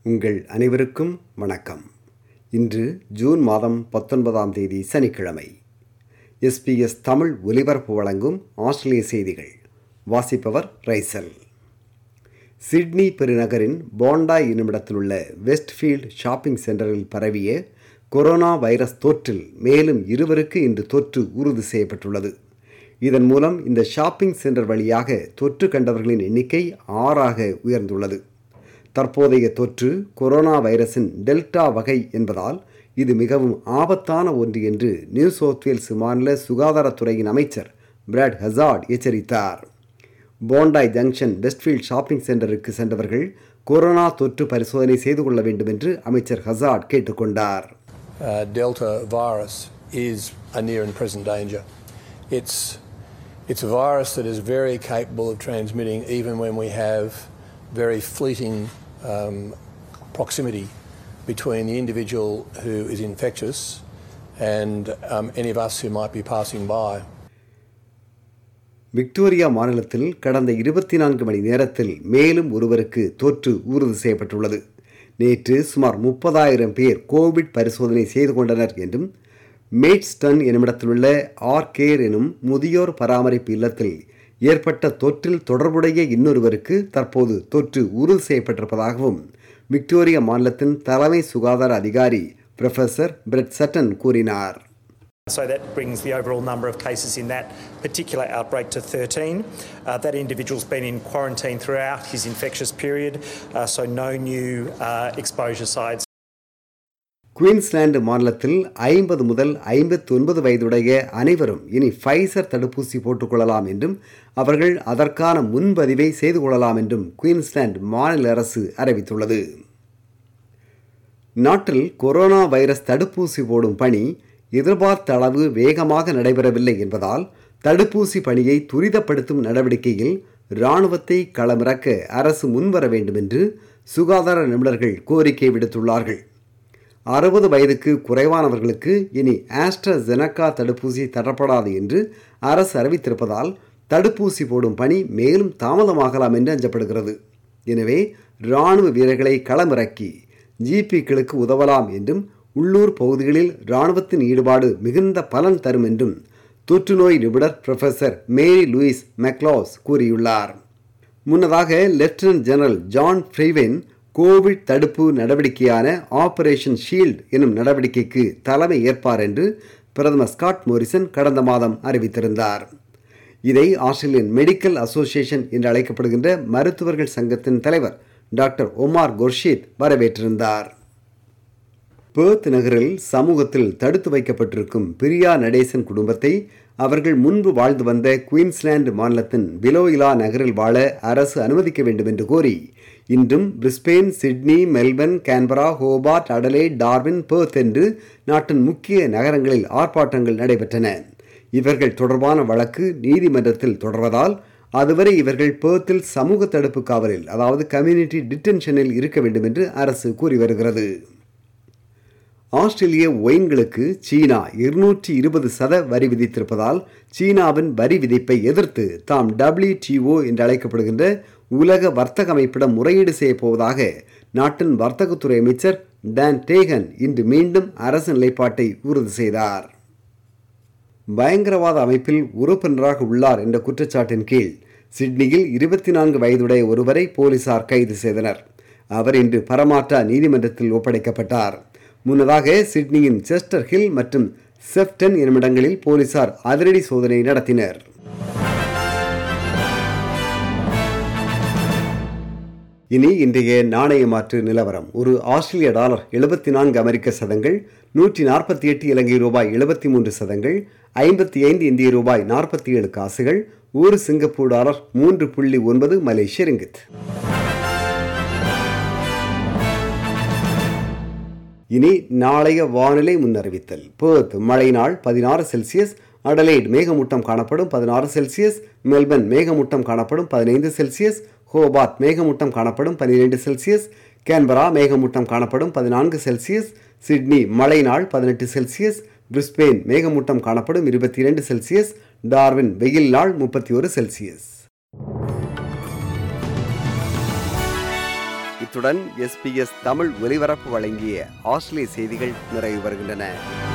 உங்கள் அனைவருக்கும் வணக்கம் இன்று ஜூன் மாதம் பத்தொன்பதாம் தேதி சனிக்கிழமை எஸ்பிஎஸ் தமிழ் ஒலிபரப்பு வழங்கும் ஆஸ்திரேலிய செய்திகள் வாசிப்பவர் ரைசல் சிட்னி பெருநகரின் போண்டாய் என்னுமிடத்தில் உள்ள வெஸ்ட்ஃபீல்ட் ஷாப்பிங் சென்டரில் பரவிய கொரோனா வைரஸ் தொற்றில் மேலும் இருவருக்கு இன்று தொற்று உறுதி செய்யப்பட்டுள்ளது இதன் மூலம் இந்த ஷாப்பிங் சென்டர் வழியாக தொற்று கண்டவர்களின் எண்ணிக்கை ஆறாக உயர்ந்துள்ளது தற்போதைய தொற்று கொரோனா வைரஸின் டெல்டா வகை என்பதால் இது மிகவும் ஆபத்தான ஒன்று என்று நியூ சவுத் வேல்ஸ் மாநில சுகாதாரத்துறையின் அமைச்சர் பிராட் ஹசார்ட் எச்சரித்தார் போண்டாய் ஜங்ஷன் வெஸ்ட்ஃபீல்ட் ஷாப்பிங் சென்டருக்கு சென்றவர்கள் கொரோனா தொற்று பரிசோதனை செய்து கொள்ள வேண்டும் என்று அமைச்சர் ஹசார்ட் கேட்டுக்கொண்டார் uh, Delta virus is a near and present danger. It's, it's a virus that is very capable of transmitting even when we have very fleeting um, proximity between the individual who is infectious and um, any of us who might be passing by. Victoria மாநிலத்தில் கடந்த இருபத்தி நான்கு மணி நேரத்தில் மேலும் ஒருவருக்கு தொற்று உறுதி செய்யப்பட்டுள்ளது நேற்று சுமார் முப்பதாயிரம் பேர் கோவிட் பரிசோதனை செய்து கொண்டனர் என்றும் மேட்ஸ்டன் என்னுமிடத்திலுள்ள ஆர்கேர் எனும் முதியோர் பராமரிப்பு இல்லத்தில் ஏற்பட்ட தொற்றில் தொடர்புடைய இன்னொருவருக்கு தற்போது தொற்று உறுதி செய்யப்பட்டிருப்பதாகவும் விக்டோரியா மாநிலத்தின் தலைமை சுகாதார அதிகாரி ப்ரொஃபசர் பிரெட் சட்டன் கூறினார் So that brings the overall number of cases in that particular outbreak to 13. Uh, that individual's been in quarantine throughout his infectious period, uh, so no new uh, exposure sites. Queensland மாநிலத்தில் ஐம்பது முதல் ஐம்பத்தி ஒன்பது வயதுடைய அனைவரும் இனி Pfizer தடுப்பூசி போட்டுக்கொள்ளலாம் என்றும் அவர்கள் அதற்கான முன்பதிவை செய்து கொள்ளலாம் என்றும் குயின்ஸ்லாந்து மாநில அரசு அறிவித்துள்ளது நாட்டில் கொரோனா வைரஸ் தடுப்பூசி போடும் பணி எதிர்பார்த்த அளவு வேகமாக நடைபெறவில்லை என்பதால் தடுப்பூசி பணியை துரிதப்படுத்தும் நடவடிக்கையில் இராணுவத்தை களமிறக்க அரசு முன்வர வேண்டும் என்று சுகாதார நிபுணர்கள் கோரிக்கை விடுத்துள்ளார்கள் அறுபது வயதுக்கு குறைவானவர்களுக்கு இனி ஆஸ்ட்ரஜெனக்கா தடுப்பூசி தரப்படாது என்று அரசு அறிவித்திருப்பதால் தடுப்பூசி போடும் பணி மேலும் தாமதமாகலாம் என்று அஞ்சப்படுகிறது எனவே இராணுவ வீரர்களை களமிறக்கி ஜிபிக்களுக்கு உதவலாம் என்றும் உள்ளூர் பகுதிகளில் இராணுவத்தின் ஈடுபாடு மிகுந்த பலன் தரும் என்றும் தொற்றுநோய் நிபுணர் ப்ரொஃபசர் மேரி லூயிஸ் மெக்லாஸ் கூறியுள்ளார் முன்னதாக lieutenant general John Frewen covid தடுப்பு நடவடிக்கையான ஆபரேஷன் ஷீல்ட் எனும் நடவடிக்கைக்கு தலைமை ஏற்பார் என்று பிரதமர் ஸ்காட் மோரிசன் கடந்த மாதம் அறிவித்திருந்தார் இதை ஆஸ்திரேலியன் மெடிக்கல் அசோசியேஷன் என்று அழைக்கப்படுகின்ற மருத்துவர்கள் சங்கத்தின் தலைவர் டாக்டர் ஒமார் குர்ஷீத் வரவேற்றிருந்தார் பேர்த் நகரில் சமூகத்தில் தடுத்து வைக்கப்பட்டிருக்கும் பிரியா நடேசன் குடும்பத்தை அவர்கள் முன்பு வாழ்ந்து வந்த குயின்ஸ்லாந்து மாநிலத்தின் பிலோயிலா நகரில் வாழ அரசு அனுமதிக்க வேண்டும் என்று கோரி இன்றும் Brisbane Sydney Melbourne Canberra Hobart Adelaide Darwin Perth என்று நாட்டின் முக்கிய நகரங்களில் ஆர்ப்பாட்டங்கள் நடைபெற்றன இவர்கள் தொடர்பான வழக்கு நீதிமன்றத்தில் தொடர்வதால் அதுவரை இவர்கள் பேர்த்தில் சமூக தடுப்பு காவலில் அதாவது கம்யூனிட்டி டிடென்ஷனில் இருக்க வேண்டும் என்று அரசு கூறி வருகிறது ஆஸ்திரேலிய ஒயின்களுக்கு சீனா இருநூற்றி இருபது சத வரி விதித்திருப்பதால் சீனாவின் வரி விதிப்பை எதிர்த்து தாம் டபிள்யூடிஓ என்று அழைக்கப்படுகின்ற உலக வர்த்தக அமைப்பிடம் முறையீடு செய்யப் போவதாக நாட்டின் வர்த்தகத்துறை அமைச்சர் டான் டேகன் இன்று மீண்டும் அரசு நிலைப்பாட்டை உறுதி செய்தார் பயங்கரவாத அமைப்பில் உறுப்பினராக உள்ளார் என்ற குற்றச்சாட்டின் கீழ் சிட்னியில் இருபத்தி நான்கு வயதுடைய ஒருவரை போலீசார் கைது செய்தனர் அவர் இன்று பரமாற்றா நீதிமன்றத்தில் ஒப்படைக்கப்பட்டார் முன்னதாக சிட்னியின் செஸ்டர் ஹில் மற்றும் செப்டன் என்னுமிடங்களில் போலீசார் அதிரடி சோதனை நடத்தினர் இனி இன்றைய நாணய மாற்று நிலவரம் ஒரு ஆஸ்திரேலிய டாலர் எழுபத்தி நான்கு அமெரிக்க சதங்கள் நூற்றி நாற்பத்தி எட்டு இலங்கை ரூபாய் எழுபத்தி மூன்று சதங்கள் ஐம்பத்தி ஐந்து இந்திய ரூபாய் நாற்பத்தி ஏழு காசுகள் ஒரு சிங்கப்பூர் டாலர் மூன்று புள்ளி ஒன்பது மலேசிய ரிங்கித் இனி நாளைய வானிலை முன்னறிவித்தல் பேர்த் மழை நாள் பதினாறு செல்சியஸ் அடலைட் மேகமூட்டம் காணப்படும் பதினாறு செல்சியஸ் மெல்பர்ன் மேகமூட்டம் காணப்படும் பதினைந்து செல்சியஸ் ஹோபார்ட் மேகமூட்டம் காணப்படும் பன்னிரெண்டு செல்சியஸ் கேன்பரா மேகமூட்டம் காணப்படும் பதினான்கு செல்சியஸ் சிட்னி மழை நாள் பதினெட்டு செல்சியஸ் பிரிஸ்பெயின் மேகமூட்டம் காணப்படும் இருபத்தி இரண்டு செல்சியஸ் டார்வின் வெயில் நாள் முப்பத்தி ஒரு செல்சியஸ் இத்துடன் எஸ்பிஎஸ் தமிழ் ஒலிபரப்பு வழங்கிய ஆஸ்திரேலிய செய்திகள் நிறைவு வருகின்றன